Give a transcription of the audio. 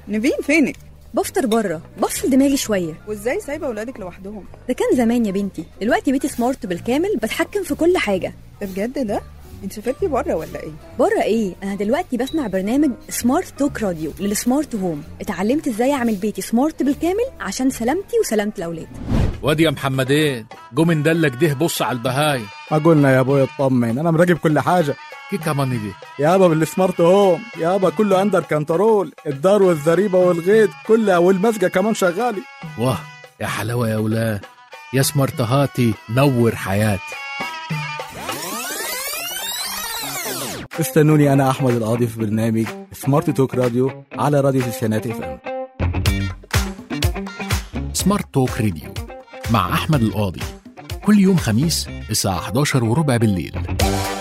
نيفين فينك بفطر بره بفصل دماغي شويه وازاي سايبه اولادك لوحدهم ده كان زمان يا بنتي دلوقتي بيتي سمارت بالكامل بتحكم في كل حاجه ده بجد ده انت سافرتي بره ولا ايه بره ايه انا دلوقتي بسمع برنامج سمارت توك راديو للسمارت هوم اتعلمت ازاي اعمل بيتي سمارت بالكامل عشان سلامتي وسلامه الاولاد وادي يا محمدين جو من دلك ده بص على البهاي ما قلنا يا ابوي اطمن انا مراقب كل حاجه كي كمان دي يابا بالسمارت هوم يابا كله اندر كنترول الدار والزريبه والغيط كلها والمسقه كمان شغالي واه يا حلاوة يا ولاد يا سمرتهاتي نور حياتي استنوني انا احمد القاضي في برنامج سمارت توك راديو على راديو تسعينات اف ام سمارت توك راديو مع أحمد القاضي كل يوم خميس الساعة 11 وربع بالليل